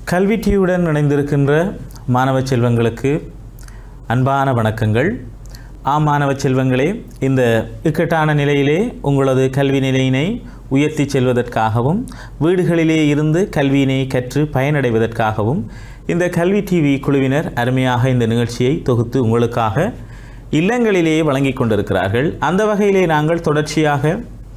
கல்வி டிவியுடன் இணைந்திருக்கின்ற மாணவ செல்வங்களுக்கு அன்பான வணக்கங்கள் ஆம் மாணவ செல்வங்களே இந்த இக்கட்டான நிலையிலே உங்களது கல்வி நிலையினை உயர்த்தி செல்வதற்காகவும் வீடுகளிலே இருந்து கல்வியினை கற்று பயனடைவதற்காகவும் இந்த கல்வி டிவி குழுவினர் அருமையாக இந்த நிகழ்ச்சியை தொகுத்து உங்களுக்காக இல்லங்களிலேயே வழங்கிக் கொண்டிருக்கிறார்கள் அந்த வகையிலே நாங்கள் தொடர்ச்சியாக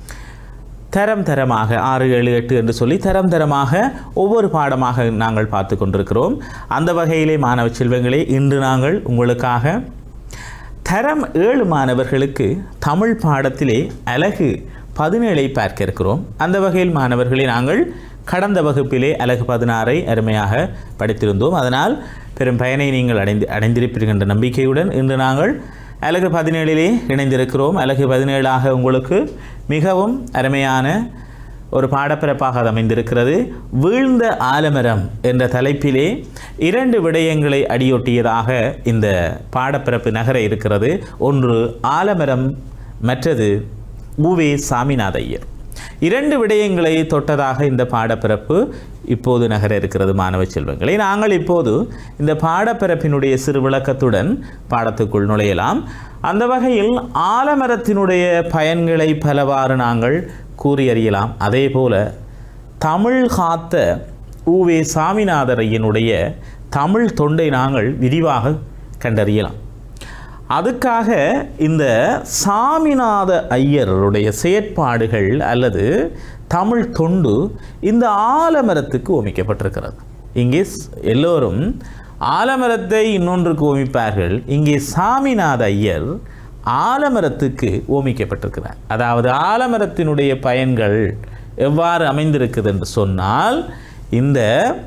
தரம் தரமாக ஆறு ஏழு எட்டு என்று சொல்லி தரம் தரமாக ஒவ்வொரு பாடமாக நாங்கள் பார்த்து கொண்டிருக்கிறோம் அந்த வகையிலே மாணவ செல்வங்களே இன்று நாங்கள் உங்களுக்காக தரம் ஏழு மாணவர்களுக்கு தமிழ் பாடத்திலே அழகு பதினேழை பார்க்க இருக்கிறோம் அந்த வகையில் மாணவர்களே நாங்கள் கடந்த வகுப்பிலே அழகு பதினாறை அருமையாக படித்திருந்தோம் அதனால் பெரும் பயனை நீங்கள் அடைந்து அடைந்திருப்பீர்கள் என்ற நம்பிக்கையுடன் இன்று நாங்கள் அழகு பதினேழிலே இணைந்திருக்கிறோம் அழகு பதினேழாக உங்களுக்கு மிகவும் அருமையான ஒரு பாடப்பிறப்பாக அது அமைந்திருக்கிறது வீழ்ந்த ஆலமரம் என்ற தலைப்பிலே இரண்டு விடயங்களை அடியொட்டியதாக இந்த பாடப்பிறப்பு நகர இருக்கிறது ஒன்று ஆலமரம் மற்றது உவே சாமிநாத ஐயர் இரண்டு விடயங்களை தொட்டதாக இந்த பாடப்பிறப்பு இப்போது நகர இருக்கிறது மாணவ செல்வங்களை நாங்கள் இப்போது இந்த பாடப்பிறப்பினுடைய சிறு விளக்கத்துடன் பாடத்துக்குள் நுழையலாம் அந்த வகையில் ஆலமரத்தினுடைய பயன்களை பலவாறு நாங்கள் கூறி அறியலாம் அதே போல தமிழ் காத்த ஊவே சாமிநாதர் ஐயனுடைய தமிழ் தொண்டை நாங்கள் விரிவாக கண்டறியலாம் அதுக்காக இந்த சாமிநாத ஐயருடைய செயற்பாடுகள் அல்லது தமிழ் தொண்டு இந்த ஆலமரத்துக்கு ஒமிக்கப்பட்டிருக்கிறது இங்கே ஸ்- எல்லோரும் ஆலமரத்தை இன்னொன்றுக்கு ஓமிப்பார்கள் இங்கே சாமிநாத ஐயர் ஆலமரத்துக்கு ஓமிக்கப்பட்டிருக்கிறார் அதாவது ஆலமரத்தினுடைய பயன்கள் எவ்வாறு அமைந்திருக்குது என்று சொன்னால் இந்த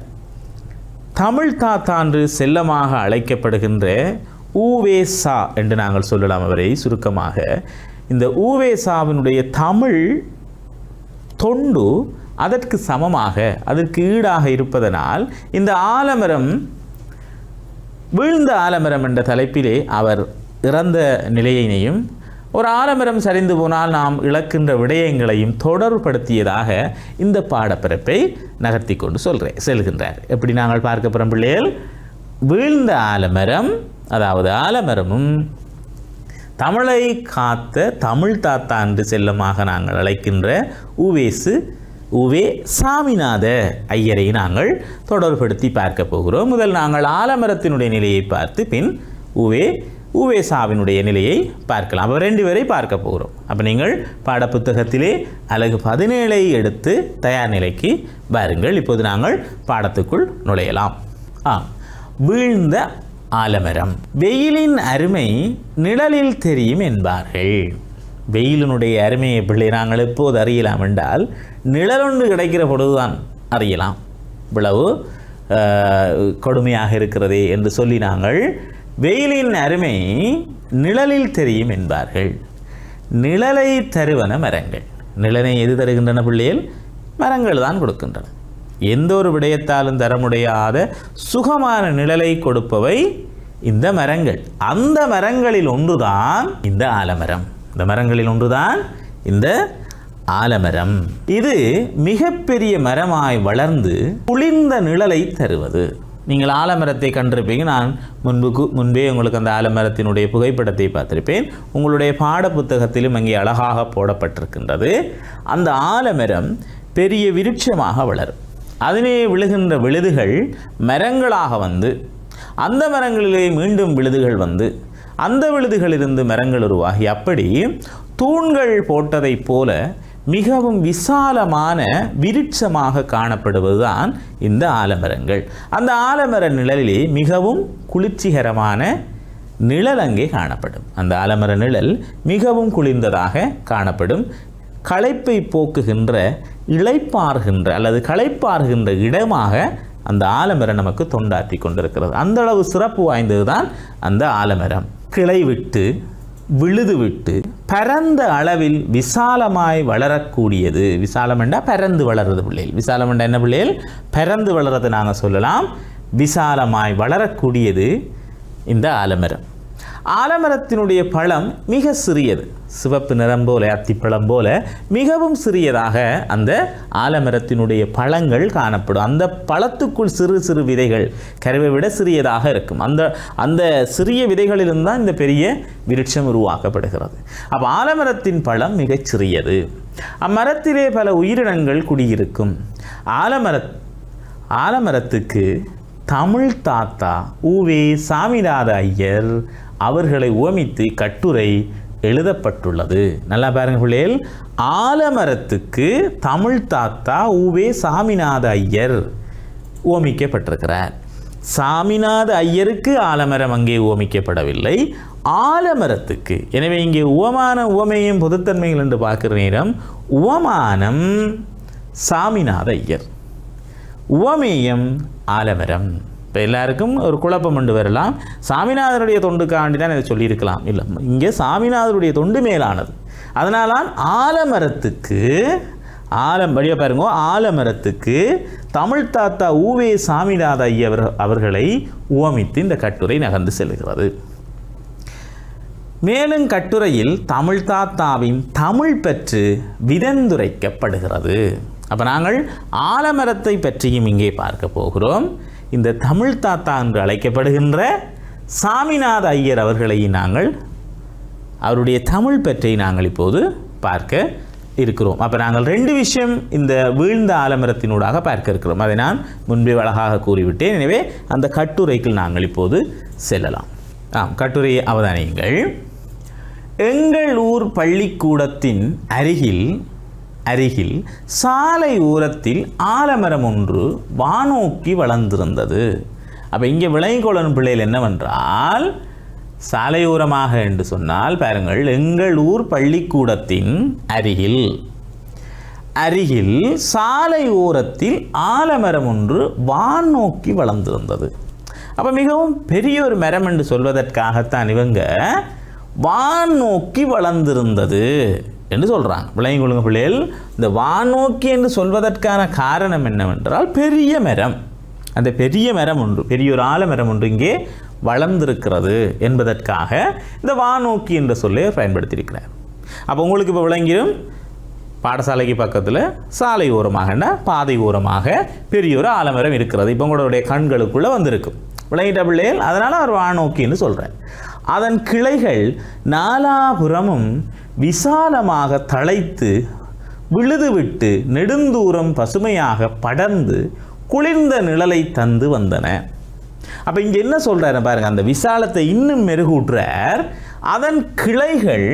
தமிழ் தாத்தான்று செல்லமாக அழைக்கப்படுகின்ற ஊவேசா என்று நாங்கள் சொல்லலாம் அவரை சுருக்கமாக இந்த ஊவேசாவினுடைய தமிழ் தொண்டு அதற்கு சமமாக அதற்கு ஈடாக இருப்பதனால் இந்த ஆலமரம் வீழ்ந்த ஆலமரம் என்ற தலைப்பிலே அவர் இறந்த நிலையினையும் ஒரு ஆலமரம் சரிந்து போனால் நாம் இழக்கின்ற விடயங்களையும் தொடர்படுத்தியதாக இந்த பாடப்பிறப்பை நகர்த்தி கொண்டு சொல்கிறேன் செல்கின்றார் எப்படி நாங்கள் பார்க்க போகிறோம் பிள்ளைகள் வீழ்ந்த ஆலமரம் அதாவது ஆலமரமும் தமிழை காத்த தமிழ் தாத்தா என்று செல்லமாக நாங்கள் அழைக்கின்ற உவேசு உவே சாமிநாத ஐயரை நாங்கள் தொடர்படுத்தி பார்க்க போகிறோம் முதல் நாங்கள் ஆலமரத்தினுடைய நிலையை பார்த்து பின் உவே உவேசாவினுடைய நிலையை பார்க்கலாம் அப்போ ரெண்டு பேரை பார்க்க போகிறோம் அப்போ நீங்கள் பாடப்புத்தகத்திலே அழகு பதினேழை எடுத்து தயார் நிலைக்கு பாருங்கள் இப்போது நாங்கள் பாடத்துக்குள் நுழையலாம் ஆ வீழ்ந்த ஆலமரம் வெயிலின் அருமை நிழலில் தெரியும் என்பார்கள் வெயிலினுடைய அருமையை பிள்ளை நாங்கள் எப்போது அறியலாம் என்றால் நிழலொன்று கிடைக்கிற பொழுதுதான் அறியலாம் இவ்வளவு ஆஹ், கொடுமையாக இருக்கிறதே என்று சொல்லி நாங்கள் வெயிலின் அருமை நிழலில் தெரியும் என்பார்கள் நிழலை தருவன மரங்கள் நிழலை எது தருகின்றன பிள்ளைகள் மரங்கள் தான் கொடுக்கின்றன எந்த ஒரு விடயத்தாலும் தர முடியாத சுகமான நிழலை கொடுப்பவை இந்த மரங்கள் அந்த மரங்களில் ஒன்றுதான் இந்த ஆலமரம் இந்த மரங்களில் ஒன்றுதான் இந்த ஆலமரம் இது மிகப்பெரிய மரமாய் வளர்ந்து குளிர்ந்த நிழலை தருவது நீங்கள் ஆலமரத்தை கண்டிருப்பீங்க நான் முன்பு கு- முன்பே உங்களுக்கு அந்த ஆலமரத்தினுடைய புகைப்படத்தை பார்த்திருப்பேன் உங்களுடைய பாட புத்தகத்திலும் அங்கே அழகாக போடப்பட்டிருக்கின்றது அந்த ஆலமரம் பெரிய விருட்சமாக வளரும் அதிலே விழுகின்ற விழுதுகள் மரங்களாக வந்து அந்த மரங்களிலே மீண்டும் விழுதுகள் வந்து அந்த விழுதுகளிலிருந்து மரங்கள் உருவாகி அப்படி தூண்கள் போட்டதைப் போல மிகவும் விசாலமான விருட்சமாக காணப்படுவதுதான் இந்த ஆலமரங்கள் அந்த ஆலமர நிழலிலே மிகவும் குளிர்ச்சிகரமான நிழல் அங்கே காணப்படும் அந்த ஆலமர நிழல் மிகவும் குளிர்ந்ததாக காணப்படும் களைப்பை போக்குகின்ற இளைப்பாறுகின்ற அல்லது களைப்பாறுகின்ற இடமாக அந்த ஆலமரம் நமக்கு தொண்டாற்றி கொண்டிருக்கிறது அந்த அளவு சிறப்பு வாய்ந்தது தான் அந்த ஆலமரம் கிளை விட்டு விழுது விட்டு பரந்த அளவில் விசாலமாய் வளரக்கூடியது விசாலம் என்றால் பரந்து வளர்றது பிள்ளைகள் விசாலம் என்றால் என்ன பிள்ளைகள் பரந்து வளர்றது நாங்கள் சொல்லலாம் விசாலமாய் வளரக்கூடியது இந்த ஆலமரம் ஆலமரத்தினுடைய பழம் மிக சிறியது சிவப்பு நிறம் போல அத்திப்பழம் போல மிகவும் சிறியதாக அந்த ஆலமரத்தினுடைய பழங்கள் காணப்படும் அந்த பழத்துக்குள் சிறு சிறு விதைகள் கருவை விட சிறியதாக இருக்கும் அந்த அந்த சிறிய விதைகளிலிருந்து தான் இந்த பெரிய விருட்சம் உருவாக்கப்படுகிறது அப்போ ஆலமரத்தின் பழம் மிகச் சிறியது அம்மரத்திலே பல உயிரினங்கள் குடியிருக்கும் ஆலமர ஆலமரத்துக்கு தமிழ் தாத்தா உவே சாமிநாத ஐயர் அவர்களை உவமித்து கட்டுரை எழுதப்பட்டுள்ளது நல்லா பாருங்க பிள்ளைகள் ஆலமரத்துக்கு தமிழ் தாத்தா உவே சாமிநாத ஐயர் ஓமிக்கப்பட்டிருக்கிறார் சாமிநாத ஐயருக்கு ஆலமரம் அங்கே ஓமிக்கப்படவில்லை ஆலமரத்துக்கு எனவே இங்கே உவமான உவமையும் பொதுத்தன்மைகள் என்று பார்க்கிற நேரம் உவமானம் சாமிநாத ஐயர் உவமேயம் ஆலமரம் இப்போ எல்லாருக்கும் ஒரு குழப்பம் கொண்டு வரலாம் சாமிநாதருடைய தொண்டுக்காண்டி தான் இதை சொல்லியிருக்கலாம் இல்லை இங்கே சாமிநாதருடைய தொண்டு மேலானது அதனால்தான் ஆலமரத்துக்கு ஆலம் வழியாக பாருங்க ஆலமரத்துக்கு தமிழ் தாத்தா ஊவே சாமிநாத ஐயவர் அவர்களை உவமித்து இந்த கட்டுரை நகர்ந்து செல்கிறது மேலும் கட்டுரையில் தமிழ் தாத்தாவின் தமிழ் பற்று விதந்துரைக்கப்படுகிறது அப்போ நாங்கள் ஆலமரத்தை பற்றியும் இங்கே பார்க்க போகிறோம் இந்த தமிழ் தாத்தா என்று அழைக்கப்படுகின்ற சாமிநாத ஐயர் அவர்களை நாங்கள் அவருடைய தமிழ் பற்றி நாங்கள் இப்போது பார்க்க இருக்கிறோம் அப்போ நாங்கள் ரெண்டு விஷயம் இந்த வீழ்ந்த ஆலமரத்தினூடாக பார்க்க இருக்கிறோம் அதை நான் முன்பே அழகாக கூறிவிட்டேன் எனவே அந்த கட்டுரைக்கு நாங்கள் இப்போது செல்லலாம் ஆம் கட்டுரையை அவதானியுங்கள் எங்கள் ஊர் பள்ளிக்கூடத்தின் அருகில் அருகில் சாலை ஓரத்தில் ஆலமரம் ஒன்று வானோக்கி வளர்ந்திருந்தது அப்போ இங்கே விளையங்கோளன் பிள்ளைகள் என்னவென்றால் சாலையோரமாக என்று சொன்னால் பாருங்கள் எங்கள் ஊர் பள்ளிக்கூடத்தின் அருகில் அருகில் சாலை ஓரத்தில் ஆலமரம் ஒன்று வான் நோக்கி வளர்ந்திருந்தது அப்போ மிகவும் பெரிய ஒரு மரம் என்று சொல்வதற்காகத்தான் இவங்க வான் நோக்கி வளர்ந்திருந்தது என்று சொல்கிறாங்க விளையங்குழுங்க பிள்ளைகள் இந்த வானோக்கி என்று சொல்வதற்கான காரணம் என்னவென்றால் பெரிய மரம் அந்த பெரிய மரம் ஒன்று பெரிய ஒரு ஆலமரம் ஒன்று இங்கே வளர்ந்திருக்கிறது என்பதற்காக இந்த வானோக்கி என்ற சொல்லை பயன்படுத்தியிருக்கிறார் அப்போ உங்களுக்கு இப்போ விளங்கிடும் பாடசாலைக்கு பக்கத்தில் சாலை ஓரமாகனா பாதை ஓரமாக பெரிய ஒரு ஆலமரம் இருக்கிறது இப்போ உங்களுடைய கண்களுக்குள்ளே வந்திருக்கும் விளங்கிட்ட பிள்ளைகள் அதனால் அவர் வானோக்கின்னு சொல்கிறார் அதன் கிளைகள் நாலாபுறமும் விசாலமாக தழைத்து விழுதுவிட்டு நெடுந்தூரம் பசுமையாக படர்ந்து குளிர்ந்த நிழலை தந்து வந்தன அப்போ இங்கே என்ன சொல்கிறாரு பாருங்க அந்த விசாலத்தை இன்னும் மெருகூட்டுறார் அதன் கிளைகள்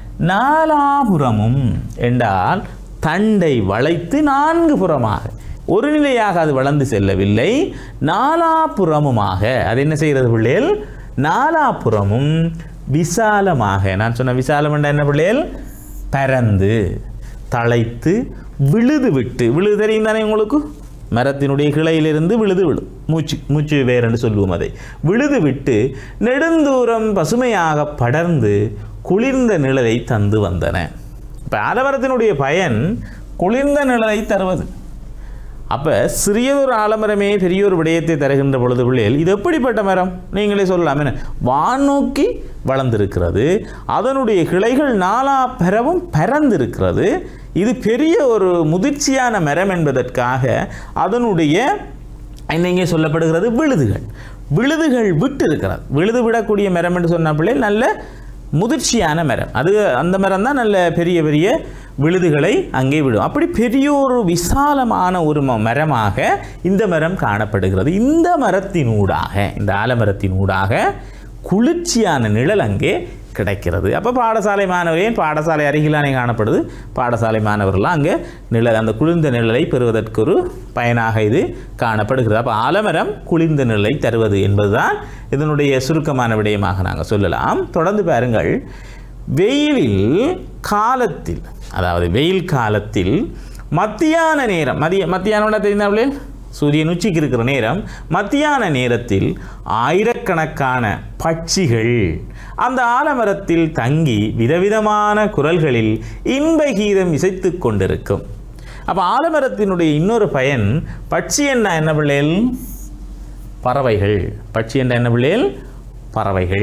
நாலாபுறமும் என்றால் தண்டை வளைத்து நான்கு புறமாக ஒரு நிலையாக அது வளர்ந்து செல்லவில்லை நாலாபுறமுமாக அது என்ன செய்கிறது பிள்ளைகள் நாலாபுறமும் விசாலமாக நான் சொன்ன விசாலம் என்ற என்ன பிள்ளைகள் பரந்து தழைத்து விழுது விட்டு விழுது தெரியும் தானே உங்களுக்கு மரத்தினுடைய கிளையிலிருந்து விழுது விழும் மூச்சு மூச்சு வேறென்று சொல்லுவோம் அதை விழுது விட்டு நெடுந்தூரம் பசுமையாக படர்ந்து குளிர்ந்த நிழலை தந்து வந்தன இப்போ ஆலமரத்தினுடைய பயன் குளிர்ந்த நிழலை தருவது அப்போ சிறியதொரு ஆலமரமே பெரிய ஒரு விடயத்தை தருகின்ற பொழுது பிள்ளைகள் இது எப்படிப்பட்ட மரம் நீங்களே சொல்லலாம் என்ன வானோக்கி வளர்ந்திருக்கிறது அதனுடைய கிளைகள் நாலா பெறவும் பரந்திருக்கிறது இது பெரிய ஒரு முதிர்ச்சியான மரம் என்பதற்காக அதனுடைய என்ன இங்கே சொல்லப்படுகிறது விழுதுகள் விழுதுகள் விட்டு இருக்கிறது விழுது விடக்கூடிய மரம் என்று சொன்ன பிள்ளைகள் நல்ல முதிர்ச்சியான மரம் அது அந்த மரம் தான் நல்ல பெரிய பெரிய விழுதுகளை அங்கே விடும் அப்படி பெரிய ஒரு விசாலமான ஒரு ம- மரமாக இந்த மரம் காணப்படுகிறது இந்த மரத்தினூடாக இந்த ஆலமரத்தினூடாக குளிர்ச்சியான நிழல் அங்கே கிடைக்கிறது அப்போ பாடசாலை மாணவர்கள் பாடசாலை அருகிலானே காணப்படுது பாடசாலை மாணவர்கள்லாம் அங்கே நிழல் அந்த குளிர்ந்த நிழலை பெறுவதற்கு ஒரு பயனாக இது காணப்படுகிறது அப்போ ஆலமரம் குளிர்ந்த நிழலை தருவது என்பதுதான் இதனுடைய சுருக்கமான விடயமாக நாங்கள் சொல்லலாம் தொடர்ந்து பாருங்கள் வெயிலில் காலத்தில் அதாவது வெயில் காலத்தில் மத்தியான நேரம் மதிய மத்தியானம் தெரிந்தாங்களே சூரியன் உச்சிக்கு இருக்கிற நேரம் மத்தியான நேரத்தில் ஆயிரக்கணக்கான பட்சிகள் அந்த ஆலமரத்தில் தங்கி விதவிதமான குரல்களில் இன்ப கீதம் இசைத்து கொண்டிருக்கும் அப்போ ஆலமரத்தினுடைய இன்னொரு பயன் பட்சி என்ன என்ன பிள்ளைகள் பறவைகள் பட்சி என்ற என்ன பிள்ளைகள் பறவைகள்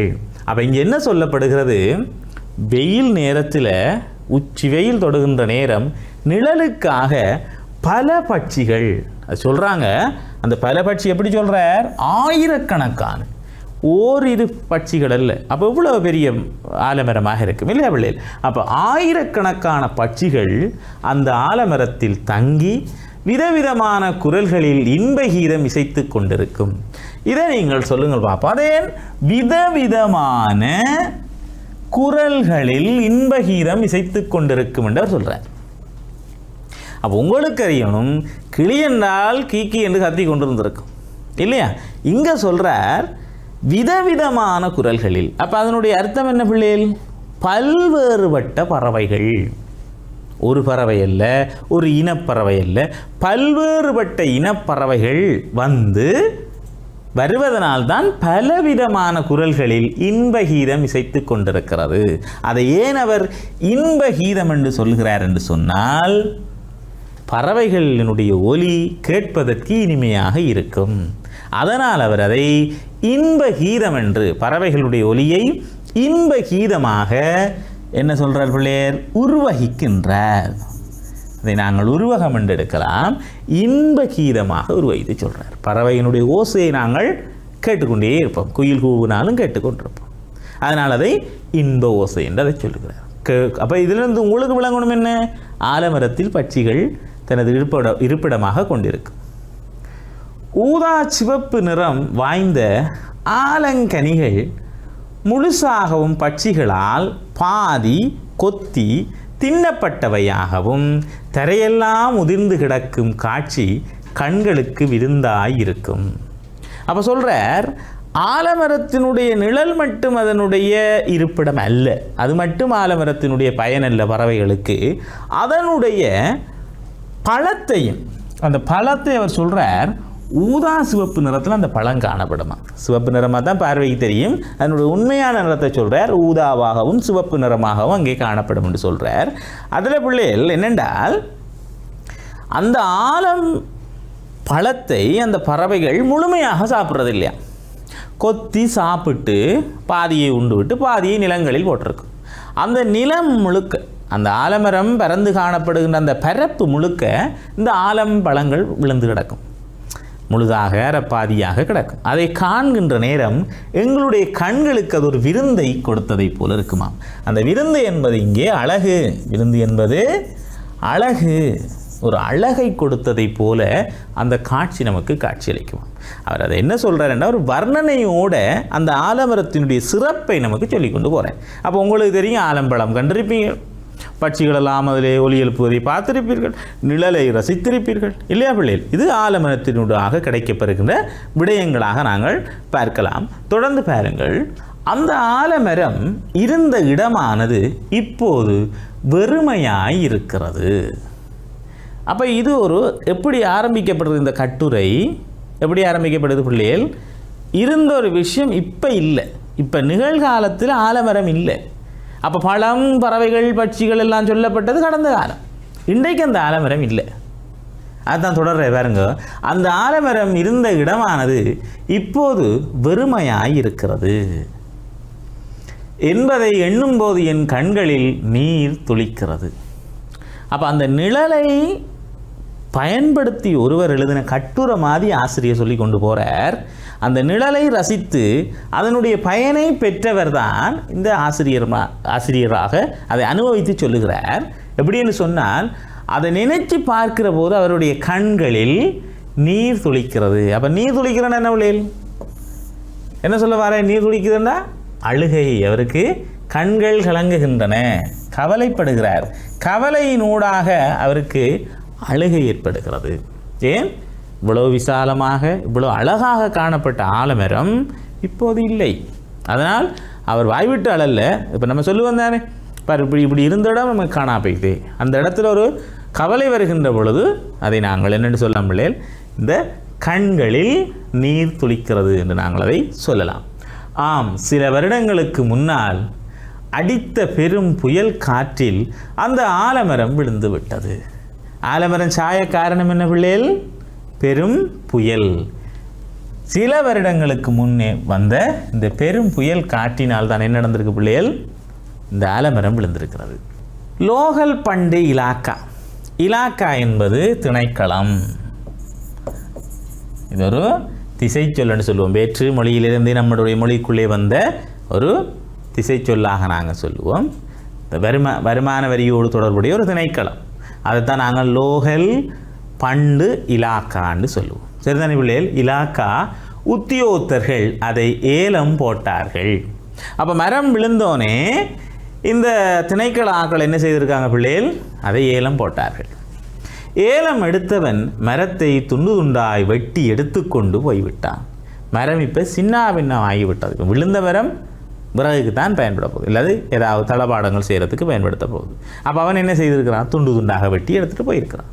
அப்போ இங்கே என்ன சொல்லப்படுகிறது வெயில் நேரத்தில் உச்சி வெயில் தொடுகின்ற நேரம் நிழலுக்காக பல பட்சிகள் அது சொல்கிறாங்க அந்த பல பட்சி எப்படி சொல்கிறார் ஆயிரக்கணக்கான ஓரிரு பட்சிகள் அல்ல அப்போ இவ்வளோ பெரிய ஆலமரமாக இருக்கும் இல்லையா பிள்ளைகள் அப்போ ஆயிரக்கணக்கான பட்சிகள் அந்த ஆலமரத்தில் தங்கி விதவிதமான குரல்களில் இன்ப கீதம் இசைத்து கொண்டிருக்கும் இதை நீங்கள் சொல்லுங்கள் பார்ப்போம் அதே விதவிதமான குரல்களில் இன்ப கீதம் இசைத்து கொண்டிருக்கும் என்று அவர் சொல்கிறார் அப்போ உங்களுக்கு அறியணும் கிளி என்றால் கீக்கி என்று கத்தி கொண்டிருந்திருக்கும் இல்லையா இங்கே சொல்கிறார் விதவிதமான குரல்களில் அப்போ அதனுடைய அர்த்தம் என்ன பிள்ளைகள் பல்வேறுபட்ட பறவைகள் ஒரு பறவை அல்ல ஒரு இனப்பறவை அல்ல பல்வேறுபட்ட இனப்பறவைகள் வந்து வருவதனால்தான் பலவிதமான குரல்களில் இன்ப கீதம் இசைத்து கொண்டிருக்கிறது அதை ஏன் அவர் இன்ப கீதம் என்று சொல்கிறார் என்று சொன்னால் பறவைகளினுடைய ஒலி கேட்பதற்கு இனிமையாக இருக்கும் அதனால் அவர் அதை இன்ப கீதம் என்று பறவைகளுடைய ஒலியை இன்ப கீதமாக என்ன சொல்றார் பிள்ளையர் உருவகிக்கின்றார் அதை நாங்கள் உருவகம் என்று எடுக்கலாம் இன்ப கீதமாக உருவகித்து சொல்றார் பறவையினுடைய ஓசையை நாங்கள் கேட்டுக்கொண்டே இருப்போம் குயில் கூவினாலும் கேட்டுக்கொண்டிருப்போம் அதனால் அதை இன்ப ஓசை என்று அதை சொல்லுகிறார் அப்போ இதிலிருந்து உங்களுக்கு விளங்கணும் என்ன ஆலமரத்தில் பட்சிகள் தனது இருப்பிட இருப்பிடமாக கொண்டிருக்கும் ஊதா சிவப்பு நிறம் வாய்ந்த ஆலங்கனிகள் முழுசாகவும் பட்சிகளால் பாதி கொத்தி தின்னப்பட்டவையாகவும் தரையெல்லாம் உதிர்ந்து கிடக்கும் காட்சி கண்களுக்கு விருந்தாயிருக்கும் அப்போ சொல்கிறார் ஆலமரத்தினுடைய நிழல் மட்டும் அதனுடைய இருப்பிடம் அல்ல அது மட்டும் ஆலமரத்தினுடைய பயன் அல்ல பறவைகளுக்கு அதனுடைய பழத்தையும் அந்த பழத்தை அவர் சொல்கிறார் ஊதா சிவப்பு நிறத்தில் அந்த பழம் காணப்படுமா சிவப்பு நிறமாக தான் பார்வைக்கு தெரியும் அதனுடைய உண்மையான நிறத்தை சொல்கிறார் ஊதாவாகவும் சிவப்பு நிறமாகவும் அங்கே காணப்படும் என்று சொல்கிறார் அதில் பிள்ளைகள் என்னென்றால் அந்த ஆலம் பழத்தை அந்த பறவைகள் முழுமையாக சாப்பிட்றது இல்லையா கொத்தி சாப்பிட்டு பாதியை உண்டு விட்டு பாதியை நிலங்களில் போட்டிருக்கும் அந்த நிலம் முழுக்க அந்த ஆலமரம் பறந்து காணப்படுகின்ற அந்த பரப்பு முழுக்க இந்த ஆலம் பழங்கள் விழுந்து கிடக்கும் முழுதாக அறப்பாதியாக கிடக்கும் அதை காண்கின்ற நேரம் எங்களுடைய கண்களுக்கு அது ஒரு விருந்தை கொடுத்ததை போல இருக்குமாம் அந்த விருந்து என்பது இங்கே அழகு விருந்து என்பது அழகு ஒரு அழகை கொடுத்ததை போல அந்த காட்சி நமக்கு காட்சியளிக்குமாம் அவர் அதை என்ன சொல்கிறாருன்னா ஒரு வர்ணனையோட அந்த ஆலமரத்தினுடைய சிறப்பை நமக்கு சொல்லி கொண்டு போகிறேன் அப்போ உங்களுக்கு தெரியும் ஆலம்பழம் கண்டிருப்பீங்க பட்சிகளெல்லாம் அதிலே ஒலி எழுப்புவதை பார்த்திருப்பீர்கள் நிழலை ரசித்திருப்பீர்கள் இல்லையா பிள்ளைகள் இது ஆலமரத்தினூடாக கிடைக்கப்பெறுகின்ற விடயங்களாக நாங்கள் பார்க்கலாம் தொடர்ந்து பாருங்கள் அந்த ஆலமரம் இருந்த இடமானது இப்போது வெறுமையாய் இருக்கிறது அப்போ இது ஒரு எப்படி ஆரம்பிக்கப்படுறது இந்த கட்டுரை எப்படி ஆரம்பிக்கப்படுது பிள்ளைகள் இருந்த ஒரு விஷயம் இப்போ இல்லை இப்போ நிகழ்காலத்தில் ஆலமரம் இல்லை அப்போ பழம் பறவைகள் பட்சிகள் எல்லாம் சொல்லப்பட்டது கடந்த காலம் இன்றைக்கு அந்த ஆலமரம் இல்லை அதுதான் தொடர்ற பாருங்க அந்த ஆலமரம் இருந்த இடமானது இப்போது வெறுமையாய் இருக்கிறது என்பதை எண்ணும்போது என் கண்களில் நீர் துளிக்கிறது அப்போ அந்த நிழலை பயன்படுத்தி ஒருவர் எழுதின கட்டுரை மாதிரி ஆசிரியர் சொல்லி கொண்டு போகிறார் அந்த நிழலை ரசித்து அதனுடைய பயனை பெற்றவர் தான் இந்த ஆசிரியர் மா- ஆசிரியராக அதை அனுபவித்து சொல்லுகிறார் எப்படின்னு சொன்னால் அதை நினைச்சு பார்க்கிற போது அவருடைய கண்களில் நீர் துளிக்கிறது அப்போ நீர் துளிக்கிறேன்னு என்ன விளையல் என்ன சொல்ல வர நீர் துளிக்குதுன்னா அழுகை அவருக்கு கண்கள் கலங்குகின்றன கவலைப்படுகிறார் கவலையினூடாக அவருக்கு அழுகை ஏற்படுகிறது ஏன் இவ்வளவு விசாலமாக இவ்வளவு அழகாக காணப்பட்ட ஆலமரம் இப்போது இல்லை அதனால் அவர் வாய்விட்டு அழல்ல இப்போ நம்ம சொல்லுவோம் தானே பாரு இப்படி இப்படி இருந்த இடம் நமக்கு காணா போயிட்டு அந்த இடத்துல ஒரு கவலை வருகின்ற பொழுது அதை நாங்கள் என்னென்னு சொல்ல பிள்ளைகள் இந்த கண்களில் நீர் துளிக்கிறது என்று நாங்கள் அதை சொல்லலாம் ஆம் சில வருடங்களுக்கு முன்னால் அடித்த பெரும் புயல் காற்றில் அந்த ஆலமரம் விழுந்து விட்டது ஆலமரம் சாய காரணம் என்ன பிள்ளைகள் பெரும் புயல் சில வருடங்களுக்கு முன்னே வந்த இந்த பெரும் புயல் காற்றினால் தான் என்ன நடந்திருக்கு பிள்ளைகள் இந்த ஆலமரம் விழுந்திருக்கிறது லோகல் பண்டு இலாக்கா இலாக்கா என்பது திணைக்களம் இது ஒரு திசை சொல்லுன்னு சொல்லுவோம் வேற்று மொழியிலிருந்து நம்மளுடைய மொழிக்குள்ளே வந்த ஒரு திசை சொல்லாக நாங்கள் சொல்லுவோம் இந்த வருமா வருமான வரியோடு தொடர்புடைய ஒரு திணைக்களம் அதைத்தான் நாங்கள் லோகல் பண்டு இலாக்கான்னு சொல்லுவோம் சரிதானே பிள்ளைகள் இலாக்கா உத்தியோகத்தர்கள் அதை ஏலம் போட்டார்கள் அப்போ மரம் விழுந்தோனே இந்த திணைக்கள ஆக்கள் என்ன செய்திருக்காங்க பிள்ளைகள் அதை ஏலம் போட்டார்கள் ஏலம் எடுத்தவன் மரத்தை துண்டு துண்டாய் வெட்டி எடுத்துக்கொண்டு போய்விட்டான் மரம் இப்போ சின்ன பின்னம் ஆகிவிட்டது இப்போ விழுந்த மரம் விறகுக்கு தான் பயன்பட போகுது இல்லாது ஏதாவது தளபாடங்கள் செய்கிறதுக்கு பயன்படுத்த போகுது அப்போ அவன் என்ன செய்திருக்கிறான் துண்டு துண்டாக வெட்டி எடுத்துகிட்டு போயிருக்கிறான்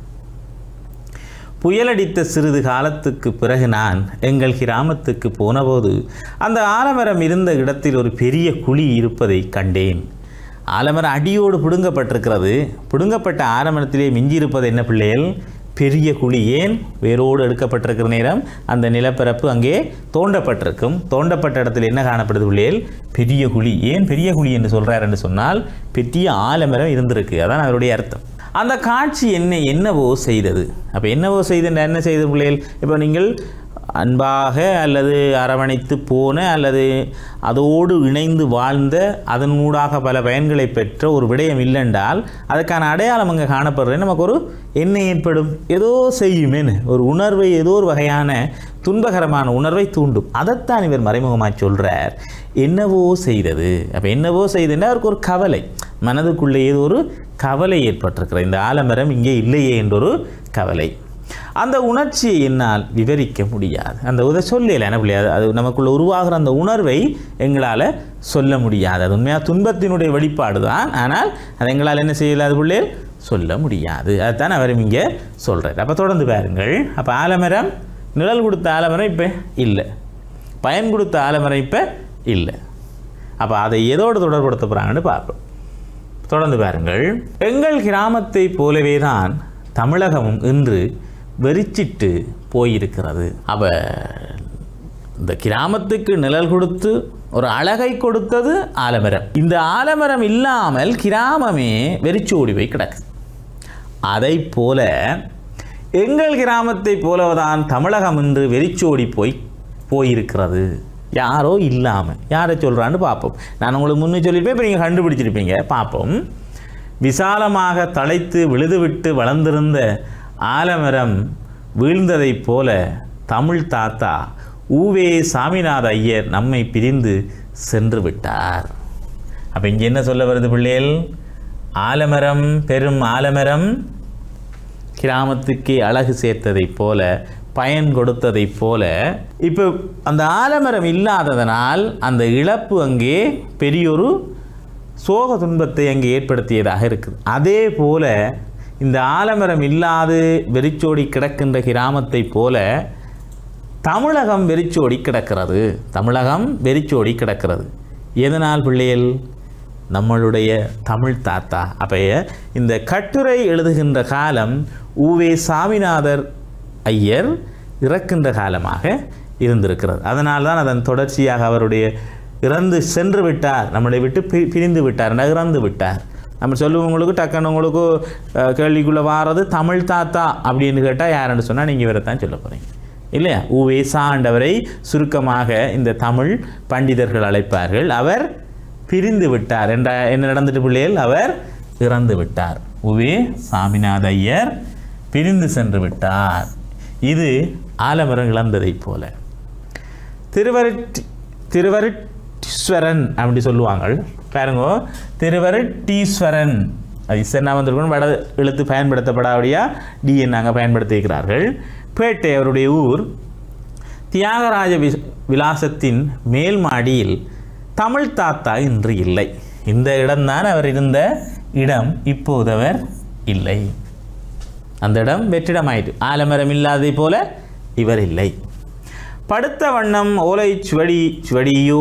புயலடித்த சிறிது காலத்துக்கு பிறகு நான் எங்கள் கிராமத்துக்கு போனபோது அந்த ஆலமரம் இருந்த இடத்தில் ஒரு பெரிய குழி இருப்பதை கண்டேன் ஆலமரம் அடியோடு பிடுங்கப்பட்டிருக்கிறது பிடுங்கப்பட்ட ஆலமரத்திலே மிஞ்சியிருப்பது என்ன பிள்ளைகள் பெரிய குழி ஏன் வேரோடு எடுக்கப்பட்டிருக்கிற நேரம் அந்த நிலப்பரப்பு அங்கே தோண்டப்பட்டிருக்கும் தோண்டப்பட்ட இடத்துல என்ன காணப்படுது பிள்ளைகள் பெரிய குழி ஏன் பெரிய குழி என்று சொல்கிறார் என்று சொன்னால் பெரிய ஆலமரம் இருந்திருக்கு அதான் அதனுடைய அர்த்தம் அந்த காட்சி என்ன என்னவோ செய்தது அப்போ என்னவோ செய்து என்ன செய்த பிள்ளைகள் இப்போ நீங்கள் அன்பாக அல்லது அரவணைத்து போன அல்லது அதோடு இணைந்து வாழ்ந்த அதன் ஊடாக பல பயன்களை பெற்ற ஒரு விடயம் இல்லைன்றால் அதுக்கான அடையாளம் அங்கே காணப்படுறது நமக்கு ஒரு என்ன ஏற்படும் ஏதோ செய்யுமேன்னு ஒரு உணர்வை ஏதோ ஒரு வகையான துன்பகரமான உணர்வை தூண்டும் அதைத்தான் இவர் மறைமுகமாக சொல்கிறார் என்னவோ செய்தது அப்போ என்னவோ செய்ததுன்னா அவருக்கு ஒரு கவலை மனதுக்குள்ளே ஏதோ ஒரு கவலை ஏற்பட்டிருக்கிற இந்த ஆலமரம் இங்கே இல்லையே என்றொரு கவலை அந்த உணர்ச்சியை என்னால் விவரிக்க முடியாது அந்த உத சொல்லல என்ன முடியாது அது நமக்குள்ள உருவாகிற அந்த உணர்வை எங்களால் சொல்ல முடியாது அது உண்மையாக துன்பத்தினுடைய வெளிப்பாடு தான் ஆனால் அது எங்களால் என்ன செய்யலாது பிள்ளைகள் சொல்ல முடியாது அதுதான் அவரும் இங்கே சொல்கிறார் அப்போ தொடர்ந்து பாருங்கள் அப்போ ஆலமரம் நிழல் கொடுத்த ஆலமரம் இப்போ இல்லை பயன் கொடுத்த ஆலமரம் இப்போ இல்லை அப்போ அதை எதோடு தொடர்படுத்த போகிறாங்கன்னு பார்ப்போம் தொடர்ந்து பாருங்கள் எங்கள் கிராமத்தை போலவே தான் தமிழகமும் இன்று வெறிச்சிட்டு போயிருக்கிறது அவ இந்த கிராமத்துக்கு நிழல் கொடுத்து ஒரு அழகை கொடுத்தது ஆலமரம் இந்த ஆலமரம் இல்லாமல் கிராமமே வெறிச்சோடி போய் கிடக்குது அதை போல எங்கள் கிராமத்தை போலதான் தமிழகம் இன்று வெறிச்சோடி போய் போயிருக்கிறது யாரோ இல்லாமல் யாரை சொல்கிறான்னு பார்ப்போம் நான் உங்களுக்கு முன்னே சொல்லியிருப்பேன் இப்போ நீங்கள் கண்டுபிடிச்சிருப்பீங்க பார்ப்போம் விசாலமாக தழைத்து விழுதுவிட்டு வளர்ந்திருந்த ஆலமரம் வீழ்ந்ததைப் போல தமிழ் தாத்தா ஊவே சாமிநாத ஐயர் நம்மை பிரிந்து சென்று விட்டார் அப்போ இங்கே என்ன சொல்ல வருது பிள்ளைகள் ஆலமரம் பெரும் ஆலமரம் கிராமத்துக்கே அழகு சேர்த்ததைப் போல பயன் கொடுத்ததைப் போல இப்போ அந்த ஆலமரம் இல்லாததனால் அந்த இழப்பு அங்கே பெரியொரு சோக துன்பத்தை அங்கே ஏற்படுத்தியதாக இருக்குது அதே போல இந்த ஆலமரம் இல்லாது வெறிச்சோடி கிடக்கின்ற கிராமத்தை போல தமிழகம் வெறிச்சோடி கிடக்கிறது தமிழகம் வெறிச்சோடி கிடக்கிறது எதனால் பிள்ளைகள் நம்மளுடைய தமிழ் தாத்தா அப்போ இந்த கட்டுரை எழுதுகின்ற காலம் ஊவே சாமிநாதர் ஐயர் இறக்கின்ற காலமாக இருந்திருக்கிறது அதனால் தான் அதன் தொடர்ச்சியாக அவருடைய இறந்து சென்று விட்டார் நம்மளை விட்டு பி பிரிந்து விட்டார் இறந்து விட்டார் நம்ம சொல்லுவவங்களுக்கு டக்குன்னு உங்களுக்கு அஹ், கேள்விக்குள்ளே வாரது தமிழ் தாத்தா அப்படின்னு கேட்டால் யாருன்னு சொன்னால் நீங்கள் இவரை தான் சொல்ல போகிறீங்க இல்லையா உவேசா ஆண்டவரை சுருக்கமாக இந்த தமிழ் பண்டிதர்கள் அழைப்பார்கள் அவர் பிரிந்து விட்டார் என்ற என்ன நடந்துட்டு பிள்ளைகள் அவர் இறந்து விட்டார் உவே சாமிநாத ஐயர் பிரிந்து சென்று விட்டார் இது ஆலமரம் இழந்ததைப் போல திருவருட் திருவருட்டீஸ்வரன் அப்படி சொல்லுவாங்க பாருங்க திருவருட்டீஸ்வரன் அது இசன்னா வந்திருக்கணும் வட எழுத்து பயன்படுத்தப்படாபடியா டிஎன் நாங்கள் பயன்படுத்தியிருக்கிறார்கள் பேட்டை அவருடைய ஊர் தியாகராஜ வி விலாசத்தின் மேல் மாடியில் தமிழ் தாத்தா இன்று இல்லை இந்த இடம்தான் அவர் இருந்த இடம் இப்போது அவர் இல்லை அந்த இடம் வெற்றிடமாயிட்டு ஆலமரம் இல்லாததை போல இவர் இல்லை படுத்த வண்ணம் ஓலை சுவடி சுவடியோ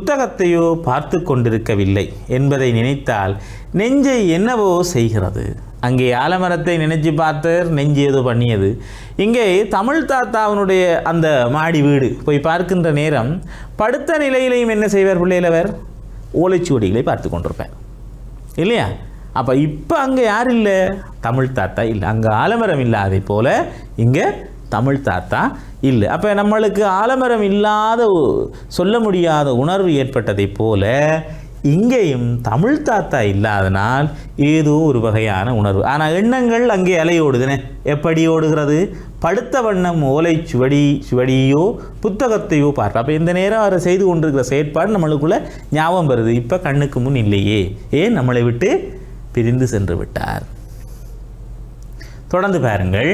புத்தகத்தையோ பார்த்து கொண்டிருக்கவில்லை என்பதை நினைத்தால் நெஞ்சை என்னவோ செய்கிறது அங்கே ஆலமரத்தை நினைச்சு பார்த்தார் நெஞ்சு ஏதோ பண்ணியது இங்கே தமிழ் தாத்தாவினுடைய அந்த மாடி வீடு போய் பார்க்கின்ற நேரம் படுத்த நிலையிலையும் என்ன செய்வார் பிள்ளைகளவர் ஓலைச்சுவடிகளை பார்த்து கொண்டிருப்பார் இல்லையா அப்போ இப்போ அங்கே யார் இல்லை தமிழ் தாத்தா இல்லை அங்கே ஆலமரம் இல்லாதை போல இங்கே தமிழ் தாத்தா இல்லை அப்போ நம்மளுக்கு ஆலமரம் இல்லாத ஒ- சொல்ல முடியாத உணர்வு ஏற்பட்டதைப் போல இங்கேயும் தமிழ் தாத்தா இல்லாதனால் ஏதோ ஒரு வகையான உணர்வு ஆனால் எண்ணங்கள் அங்கே அலையோடுதுனே எப்படி ஓடுகிறது படுத்த வண்ணம் ஓலை சுவடி சுவடியோ புத்தகத்தையோ பார்க்க அப்போ இந்த நேரம் அவர் செய்து கொண்டிருக்கிற செயற்பாடு நம்மளுக்குள்ள ஞாபகம் வருது இப்போ கண்ணுக்கு முன் இல்லையே ஏன் நம்மளை விட்டு பிரிந்து சென்று விட்டார் தொடர்ந்து பாருங்கள்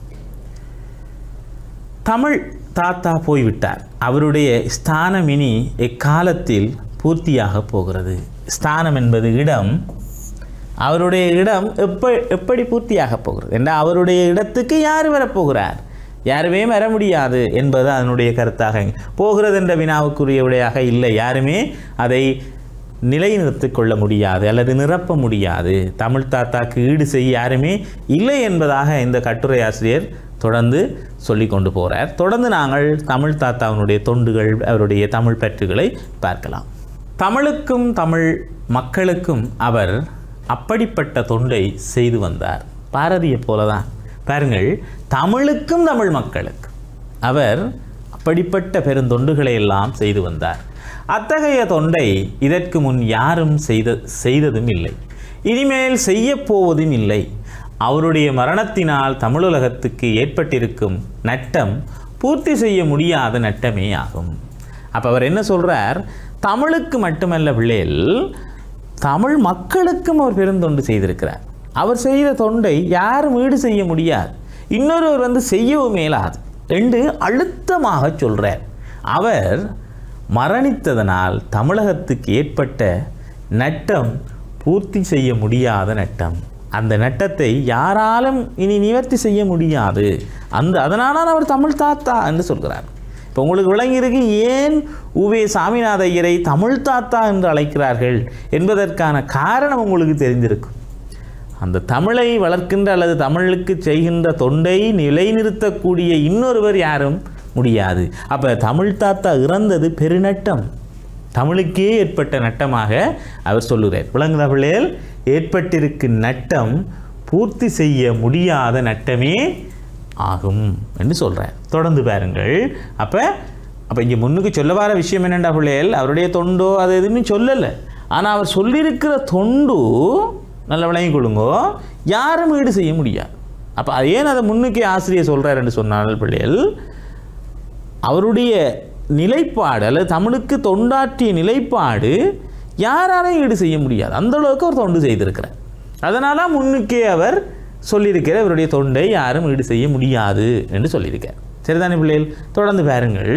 தமிழ் தாத்தா போய்விட்டார் அவருடைய ஸ்தானம் இனி எக்காலத்தில் பூர்த்தியாக போகிறது ஸ்தானம் என்பது இடம் அவருடைய இடம் எப்ப எப்படி பூர்த்தியாக போகிறது என்றால் அவருடைய இடத்துக்கு யார் வரப்போகிறார் யாருமே வர முடியாது என்பது அதனுடைய கருத்தாக போகிறது என்ற வினாவுக்குரிய விடையாக இல்லை யாருமே அதை நிலைநிறுத்திக் கொள்ள முடியாது அல்லது நிரப்ப முடியாது தமிழ் தாத்தாக்கு ஈடு செய்ய யாருமே இல்லை என்பதாக இந்த கட்டுரை ஆசிரியர் தொடர்ந்து சொல்லி கொண்டு போகிறார் தொடர்ந்து நாங்கள் தமிழ் தாத்தாவினுடைய தொண்டுகள் அவருடைய தமிழ் பற்றுகளை பார்க்கலாம் தமிழுக்கும் தமிழ் மக்களுக்கும் அவர் அப்படிப்பட்ட தொண்டை செய்து வந்தார் பாரதியை போல தான் பாருங்கள் தமிழுக்கும் தமிழ் மக்களுக்கும் அவர் அப்படிப்பட்ட பெருந்தொண்டுகளை எல்லாம் செய்து வந்தார் அத்தகைய தொண்டை இதற்கு முன் யாரும் செய்த செய்ததும் இல்லை இனிமேல் செய்யப் போவதும் இல்லை அவருடைய மரணத்தினால் தமிழுலகத்துக்கு ஏற்பட்டிருக்கும் நட்டம் பூர்த்தி செய்ய முடியாத நட்டமே ஆகும் அப்போ அவர் என்ன சொல்றார் தமிழுக்கு மட்டுமல்ல பிள்ளைகள் தமிழ் மக்களுக்கும் அவர் பெருந்தொண்டு செய்திருக்கிறார் அவர் செய்த தொண்டை யாரும் ஈடு செய்ய முடியாது இன்னொருவர் வந்து செய்யவும் மேலாது என்று அழுத்தமாக சொல்றார் அவர் மரணித்ததனால் தமிழகத்துக்கு ஏற்பட்ட நட்டம் பூர்த்தி செய்ய முடியாத நட்டம் அந்த நட்டத்தை யாராலும் இனி நிவர்த்தி செய்ய முடியாது அந்த அதனால் அவர் தமிழ் தாத்தா என்று சொல்கிறார் இப்போ உங்களுக்கு விளங்கியிருக்கு ஏன் உவே சாமிநாத ஐயரை தமிழ் தாத்தா என்று அழைக்கிறார்கள் என்பதற்கான காரணம் உங்களுக்கு தெரிந்திருக்கும் அந்த தமிழை வளர்க்கின்ற அல்லது தமிழுக்கு செய்கின்ற தொண்டை நிலைநிறுத்தக்கூடிய இன்னொருவர் யாரும் முடியாது அப்போ தமிழ் தாத்தா இறந்தது பெருநட்டம் தமிழுக்கே ஏற்பட்ட நட்டமாக அவர் சொல்லுகிறார் விளங்குதா பிள்ளைகள் ஏற்பட்டிருக்கும் நட்டம் பூர்த்தி செய்ய முடியாத நட்டமே ஆகும் என்று சொல்கிறார் தொடர்ந்து பாருங்கள் அப்போ அப்போ இங்கே முன்னுக்கு சொல்ல வர விஷயம் என்னென்னா பிள்ளைகள் அவருடைய தொண்டோ அது எதுன்னு சொல்லலை ஆனால் அவர் சொல்லியிருக்கிற தொண்டு நல்ல விளங்கி கொள்ளுங்கோ யாரும் ஈடு செய்ய முடியாது அப்போ அது ஏன் அதை முன்னுக்கே ஆசிரியர் சொல்கிறார் என்று சொன்னால் பிள்ளைகள் அவருடைய நிலைப்பாடு அல்லது தமிழுக்கு தொண்டாற்றிய நிலைப்பாடு யாராலையும் ஈடு செய்ய முடியாது அந்த அளவுக்கு அவர் தொண்டு செய்திருக்கிறார் அதனால முன்னுக்கே அவர் சொல்லியிருக்கிற இவருடைய தொண்டை யாரும் ஈடு செய்ய முடியாது என்று சொல்லியிருக்கார் சரிதானே பிள்ளைகள் தொடர்ந்து பாருங்கள்